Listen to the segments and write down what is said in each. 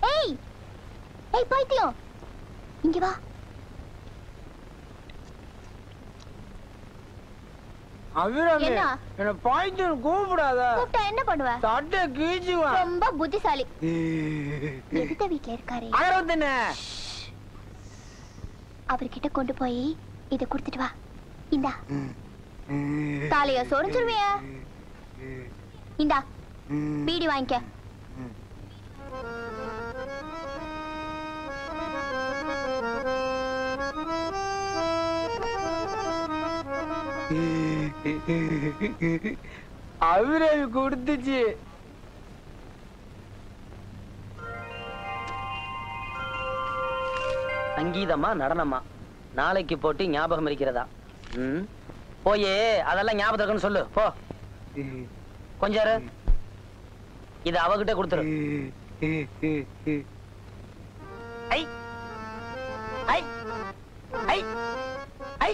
ஏய் ஏய் பைத்தியம் இங்க வா அபிராமி என்ன? என்ன பாய்ச்சல் கூப்பிடாத கூப்பிட்டா என்ன பண்ணுவ சட்டை கீச்சுவான் ரொம்ப புத்திசாலி எதிர்த்த வீட்ல இருக்காரு அகரவத்தன அவர்கிட்ட கொண்டு போய் இத கொடுத்துட்டு வா இந்தா தாலிய சொரிஞ்சிருவிய இந்தா பீடி வாங்கிக்க அபிராமி கொடுத்துச்சு சங்கீதமா நடனமா நாளைக்கு போட்டு ஞாபகம் இருக்கிறதா ம் போயே அதெல்லாம் ஞாபகம் இருக்குன்னு சொல்லு போ கொஞ்சம் இரு. இத அவகிட்ட கொடுத்துரு ஐ ஐ ஐ ஐ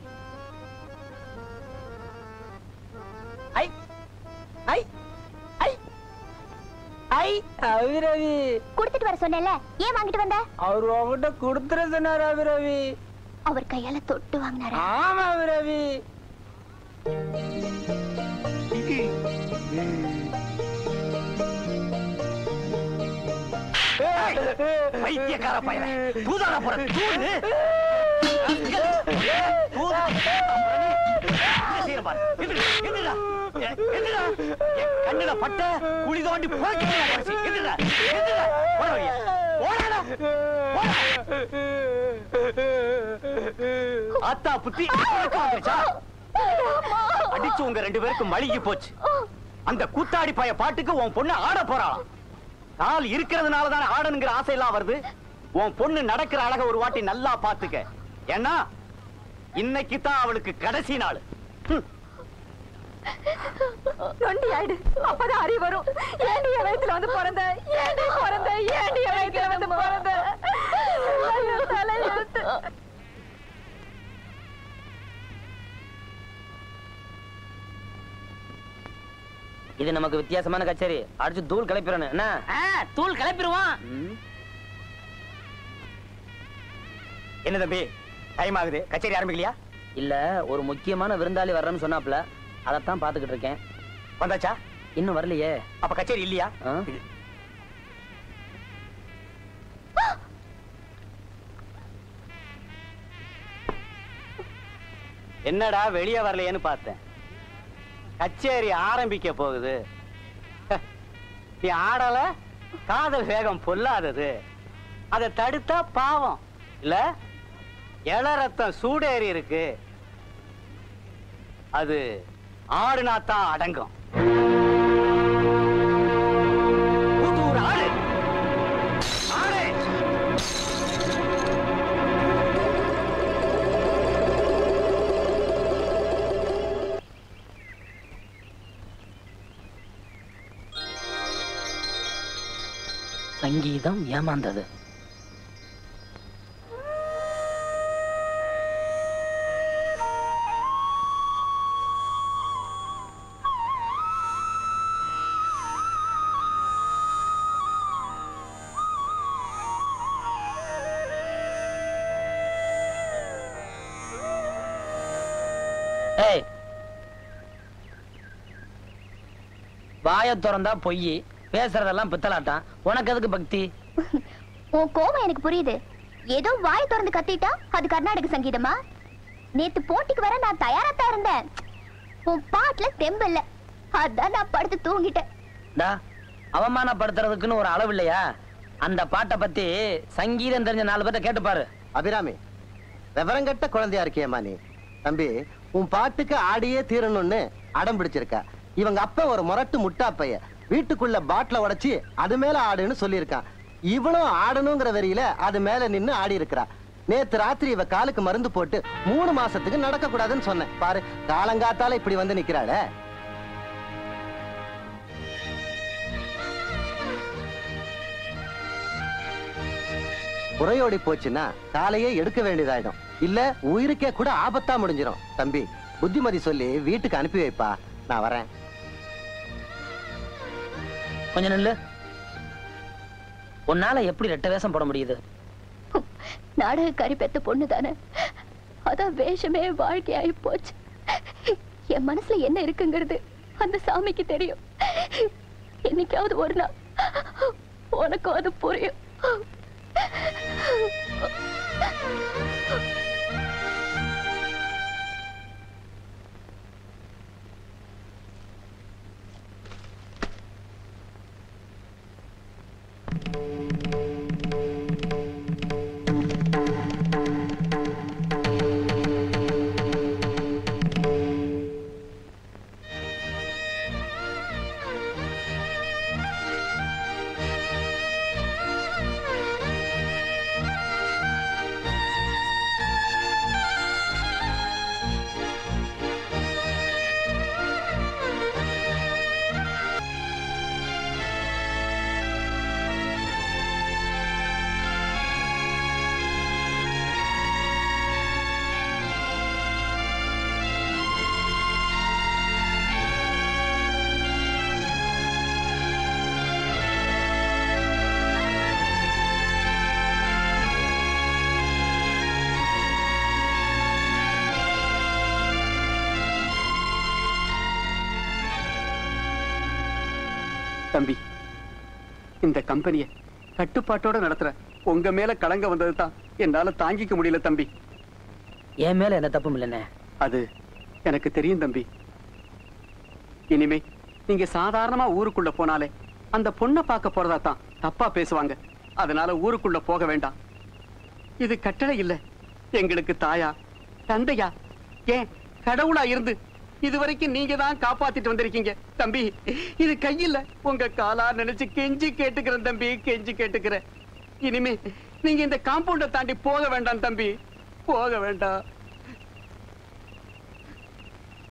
ஐ ஐ ஐ ஐ அபிராமி கொடுத்துட்டு வர சொன்னேன்ல ஏன் வாங்கிட்டு வந்த அவர் உங்ககிட்ட கொடுத்துற சொன்னார் அபிராமி அவர் கையால தொட்டு வாங்கினாரா ஆமா அபிராமி பைத்தியக்கார பயலே தூதாட போற தூது கண்ணுல பட்ட குழி தோண்டி ஆத்தா புத்தி உனக்கு வந்துருச்சா அடிச்சு உங்க ரெண்டு பேருக்கும் மழுகி போச்சு அந்த கூத்தாடி பைய பாட்டுக்கு உன் பொண்ணு ஆட போறாளாம் கால் இருக்கிறதுனால தானே ஆடணுங்கிற ஆசை எல்லாம் வருது உன் பொண்ணு நடக்கிற அழக ஒரு வாட்டி நல்லா பாத்துக்க ஏன்னா இன்னைக்கு தான் அவளுக்கு கடைசி நாள் ஹம். நொண்டி ஆயிடு அப்பதான் அறிவு வரும் ஏண்டி என் வயித்துல வந்து பிறந்த ஏண்டி பிறந்த ஏண்டி என் வயித்துல வந்து பிறந்த ஐயோ, தலையெழுத்து. இது நமக்கு வித்தியாசமான கச்சேரி அடிச்சு தூள் கிளப்பிடணும் என்ன தூள் கிளப்பிடுவான் ம். என்ன தம்பி டைம் ஆகுது கச்சேரி ஆரம்பிக்கலையா இல்ல ஒரு முக்கியமான விருந்தாளி வர்றேன்னு சொன்னாப்ல அதைத்தான் பாத்துக்கிட்டு இருக்கேன் வந்தாச்சா இன்னும் வரலையே அப்ப கச்சேரி இல்லையா ஆ? என்னடா வெளியே வரலையேன்னு பார்த்தேன் கச்சேரி ஆரம்பிக்க போகுது ஹ, நீ ஆடல காதல் வேகம் பொல்லாதது அதை தடுத்தா பாவம் இல்ல இள ரத்தம் சூடேறி இருக்கு அது ஆடுனாத்தான் அடங்கும் புதூர் ஆடு ஆடு சங்கீதம் ஏமாந்தது ஏய் வாய திறந்தா பொய் பேசுறதெல்லாம் பித்தலாட்டம் உனக்கு எதுக்கு பக்தி உன் கோவம் எனக்கு புரியுது ஏதோ வாய் திறந்து கத்திட்டா அது கர்நாடக சங்கீதமா நேத்து போட்டிக்கு வர நான் தயாரா தான் இருந்தேன் உன் பாட்டுல தெம்பு இல்ல அதான் நான் படுத்து தூங்கிட்டேன் டா அவமானப்படுத்துறதுக்குன்னு ஒரு அளவு இல்லையா அந்த பாட்டை பத்தி சங்கீதம் தெரிஞ்ச நாலு பேர்ட்ட கேட்டு பாரு அபிராமி விவரங்கட்ட குழந்தையா இருக்கியம்மா நீ தம்பி உன் பாட்டுக்கு ஆடியே தீரணும்னு அடம் பிடிச்சிருக்க இவங்க அப்பா ஒரு முரட்டு முட்டா பைய வீட்டுக்குள்ள பாட்டில உடைச்சி அது மேல ஆடுன்னு சொல்லியிருக்கான் இவளும் ஆடணுங்கிற வெறியில அது மேல நின்னு ஆடி இருக்கிறா நேத்து ராத்திரி இவ காலுக்கு மருந்து போட்டு மூணு மாசத்துக்கு நடக்க கூடாதுன்னு சொன்னேன் பாரு காலங்காத்தால இப்படி வந்து நிக்கிறாளே புறையோடி போச்சுன்னா காலையே எடுக்க வேண்டியதாயிடும் இல்ல உயிருக்கே கூட ஆபத்தா முடிஞ்சிரும் தம்பி புத்திமதி சொல்லி வீட்டுக்கு அனுப்பி வைப்பா நான் வரேன் கொஞ்சம் நில்லு உன்னால எப்படி ரெட்ட வேஷம் போட முடியுது நாடகக்காரி பெத்த பொண்ணு தானே அதான் வேஷமே வாழ்க்கையாயி போச்சு என் மனசுல என்ன இருக்குங்கிறது அந்த சாமிக்கு தெரியும் என்னைக்காவது ஒரு நாள் உனக்கும் அது புரியும் தம்பி இந்த கம்பெனிய கட்டுப்பாட்டோட நடத்துற உங்க மேல கலங்க வந்தது தான் என்னால தாங்கிக்க முடியல தம்பி என் மேல என்ன தப்பும் இல்லைண்ணே அது எனக்கு தெரியும் தம்பி இனிமே நீங்க சாதாரணமா ஊருக்குள்ள போனாலே அந்த பொண்ணை பார்க்க போறதா தான் தப்பா பேசுவாங்க அதனால ஊருக்குள்ள போக வேண்டாம் இது கட்டளை இல்ல எங்களுக்கு தாயா தந்தையா ஏன் கடவுளா இருந்து இதுவரைக்கும் நீங்க தான் காப்பாத்திட்டு வந்திருக்கீங்க தம்பி இது கையில உங்க காலா நினைச்சு கெஞ்சி கேட்டுக்கிறேன் தம்பி கெஞ்சி கேட்டுக்கிறேன் இனிமே நீங்க இந்த காம்பவுண்ட தாண்டி போக வேண்டாம் தம்பி போக வேண்டாம்